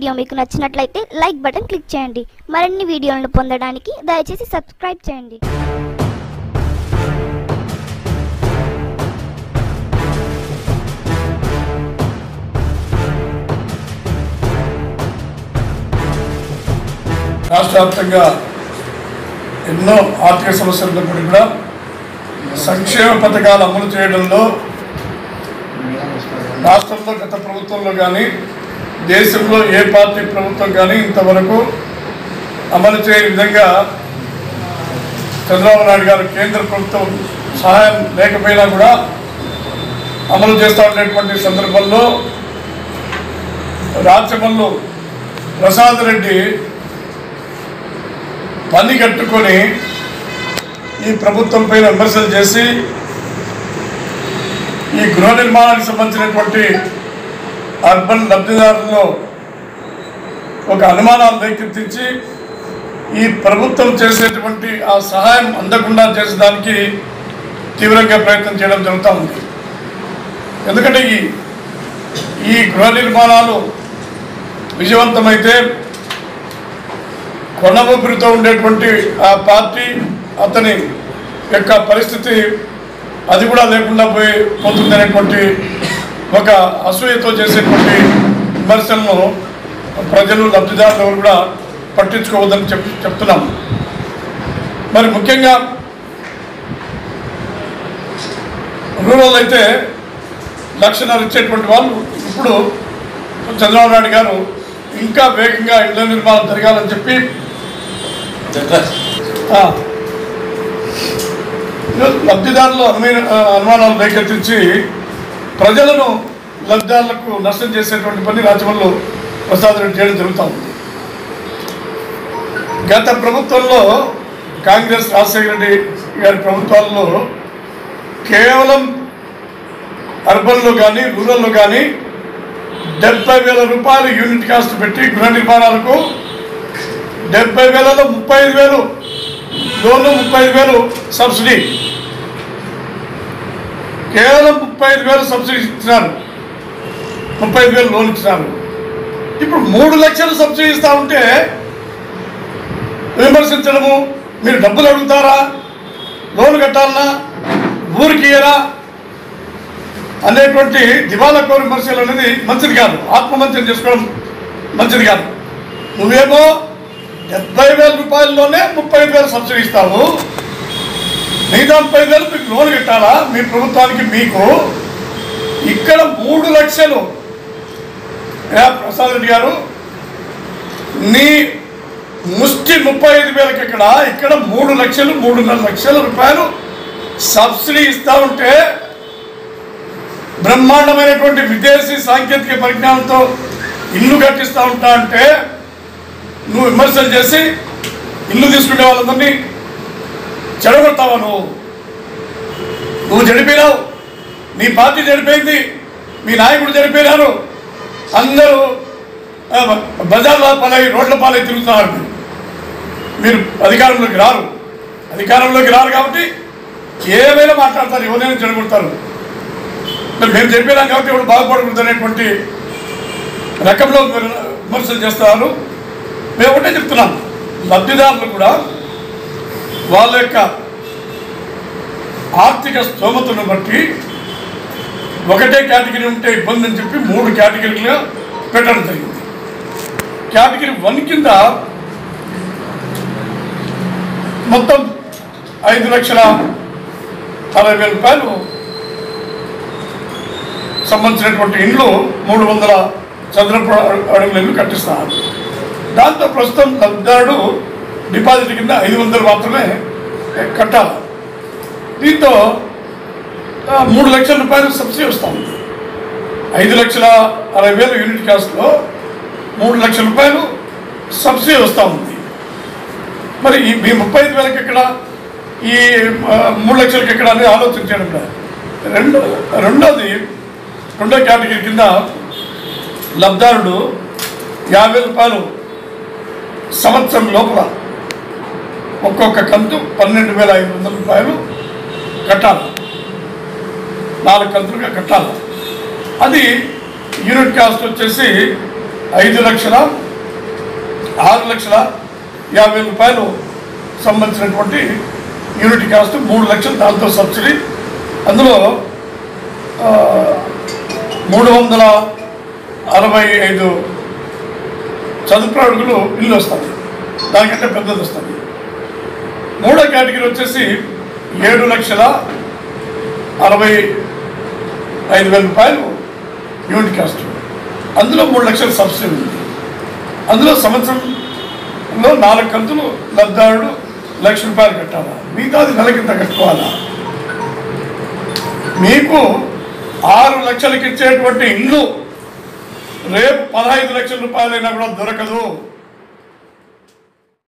Video మీకు నచ్చినట్లయితే like button click చేయండి మరిన్ని వీడియోలను పొందడానికి దయచేసి సబ్స్క్రైబ్ చేయండి రాష్ట్ర వ్యాప్తంగా ఎన్నో ఆర్థిక సమస్యలు ఉన్నప్పటికీ కూడా సంక్షేమ పథకాలు అమలు చేయడంలో రాష్ట్రంలో గత ప్రభుత్వంలో కానీ దేశంలో ఏ పార్టీ ప్రభుత్వం కానీ ఇంతవరకు అమలు చేయని విధంగా చంద్రబాబు నాయుడు గారు కేంద్ర ప్రభుత్వం సహాయం లేకపోయినా కూడా అమలు చేస్తూ ఉండేటువంటి సందర్భంలో రాజ్యసభలో ప్రసాద్ రెడ్డి పని కట్టుకొని ఈ ప్రభుత్వం పైన విమర్శలు చేసి ఈ గృహ నిర్మాణానికి సంబంధించినటువంటి అర్బన్ లబ్ధిదారుల్లో ఒక అనుమానాలు రేకెత్తించి ఈ ప్రభుత్వం చేసేటువంటి ఆ సహాయం అందకుండా చేసేదానికి తీవ్రంగా ప్రయత్నం చేయడం జరుగుతూ ఉంది ఎందుకంటే ఈ ఈ గృహ నిర్మాణాలు విజయవంతమైతే కొండ ఊపిరితో ఉండేటువంటి ఆ పార్టీ అతని యొక్క పరిస్థితి అది కూడా లేకుండా పోయి పోతుందనేటువంటి ఒక అసూయతో చేసేటువంటి విమర్శలను ప్రజలు లబ్ధిదారులు ఎవరు కూడా పట్టించుకోవద్దని చెప్ చెప్తున్నాం మరి ముఖ్యంగా రూరల్ అయితే లక్షణాలు ఇచ్చేటువంటి వాళ్ళు ఇప్పుడు చంద్రబాబు నాయుడు గారు ఇంకా వేగంగా ఇళ్ల నిర్మాణం జరగాలని చెప్పి ఆ, లబ్ధిదారులు అనుమైన ఆ, అనుమానాలు రేకెత్తించి ప్రజలను లబ్ధిదారులకు నష్టం చేసేటువంటి పని రాజ్యసభలో ప్రసాద్ రెడ్డి చేయడం జరుగుతూ ఉంది గత ప్రభుత్వంలో కాంగ్రెస్ రాజశేఖర రెడ్డి గారి ప్రభుత్వాల్లో కేవలం అర్బన్లో కానీ రూరల్లో కానీ డెబ్బై వేల రూపాయలు యూనిట్ కాస్ట్ పెట్టి గృహ నిర్మాణాలకు డెబ్బై వేలలో ముప్పై ఐదు వేలు లోన్లు ముప్పై ఐదు వేలు సబ్సిడీ కేవలం ముప్పై ఐదు వేలు సబ్సిడీ ఇచ్చినారు ముప్పై ఐదు వేలు లోన్ ఇచ్చినారు ఇప్పుడు మూడు లక్షలు సబ్సిడీ ఇస్తా ఉంటే విమర్శించడము మీరు డబ్బులు అడుగుతారా లోన్ కట్టాలనా ఊరికి ఇయ్యరా అనేటువంటి దివాలా కోరి విమర్శలు అనేది మంచిది కాదు ఆత్మమంత్రం చేసుకోవడం మంచిది కాదు నువ్వేమో డెబ్బై వేల రూపాయల్లోనే ముప్పై ఐదు వేలు సబ్సిడీ ఇస్తావు మిగతా ముప్పై ఐదు వేలు మీకు లోన్ కట్టాలా మీ ప్రభుత్వానికి మీకు ఇక్కడ మూడు లక్షలు ఏ ప్రసాద్ రెడ్డి గారు నీ ముష్టి ముప్పై ఐదు వేలకి ఇక్కడ ఇక్కడ మూడు లక్షలు మూడున్నర లక్షల రూపాయలు సబ్సిడీ ఇస్తా ఉంటే బ్రహ్మాండమైనటువంటి విదేశీ సాంకేతిక పరిజ్ఞానంతో ఇల్లు కట్టిస్తూ ఉంటా అంటే నువ్వు విమర్శలు చేసి ఇల్లు తీసుకునే వాళ్ళందరినీ చెడగొడతావా నువ్వు నువ్వు చెడిపోయినావు నీ పార్టీ చెడిపోయింది మీ నాయకుడు చెడిపోయినారు అందరూ ఆ, బజార్ల పాలై రోడ్ల పాలై తిరుగుతున్నారు మీరు. మీరు అధికారంలోకి రారు అధికారంలోకి రారు కాబట్టి ఏమైనా మాట్లాడతారు ఎవరైనా చెడగొడతారు మరి మేము చెప్పినాం కాబట్టి ఇప్పుడు బాగుపడకూడదు అనేటువంటి రకంలో మీరు విమర్శలు చేస్తున్నారు మేము ఒకటే చెప్తున్నాం లబ్ధిదారులు కూడా వాళ్ళ యొక్క ఆర్థిక స్తోమతను బట్టి ఒకటే కేటగిరీ ఉంటే ఇబ్బంది అని చెప్పి మూడు కేటగిరీలుగా పెట్టడం జరిగింది కేటగిరీ వన్ కింద మొత్తం ఐదు లక్షల అరవై వేల రూపాయలు సంబంధించినటువంటి ఇండ్లు మూడు వందల చదరపు అడుగుల ఇల్లు కట్టిస్తున్నారు దాంతో ప్రస్తుతం లబ్ధిదారుడు డిపాజిట్ కింద ఐదు వందలు మాత్రమే కట్టాలి దీంతో ఆ, మూడు లక్షల రూపాయలు సబ్సిడీ వస్తుంది ఐదు లక్షల అరవై వేలు యూనిట్ కాస్ట్లో మూడు లక్షల రూపాయలు సబ్సిడీ వస్తూ ఉంది మరి ఈ మీ ముప్పై ఐదు వేలకి ఎక్కడ ఈ ఆ, మూడు లక్షలకి ఎక్కడ అనేది ఆలోచించాను ఇక్కడ రెండో రెండోది రెండో కేటగిరీ కింద లబ్ధారుడు యాభై రూపాయలు సంవత్సరం లోపల ఒక్కొక్క కంతు పన్నెండు వేల ఐదు వందల రూపాయలు కట్టాలి నాలుగు కంతులుగా కట్టాలి అది యూనిట్ కాస్ట్ వచ్చేసి ఐదు లక్షల ఆరు లక్షల యాభై రూపాయలు సంబంధించినటువంటి యూనిట్ కాస్ట్ మూడు లక్షలు దాంతో సబ్సిడీ అందులో ఆ, మూడు వందల అరవై ఐదు చదువు అడుగులు ఇల్లు వస్తుంది దానికంటే పెద్దది వస్తుంది మూడో కేటగిరీ వచ్చేసి ఏడు లక్షల అరవై ఐదు వేల రూపాయలు యూనిట్ కాస్ట్ అందులో మూడు లక్షల సబ్సిడీ ఉంది అందులో సంవత్సరంలో నాలుగు కంతులు లబ్ధారుడు లక్ష రూపాయలు కట్టాలా మిగతాది నెలకింత కట్టుకోవాలా మీకు ఆరు లక్షలకి ఇచ్చేటువంటి ఇల్లు రేపు పదహైదు లక్షల రూపాయలైనా కూడా దొరకదు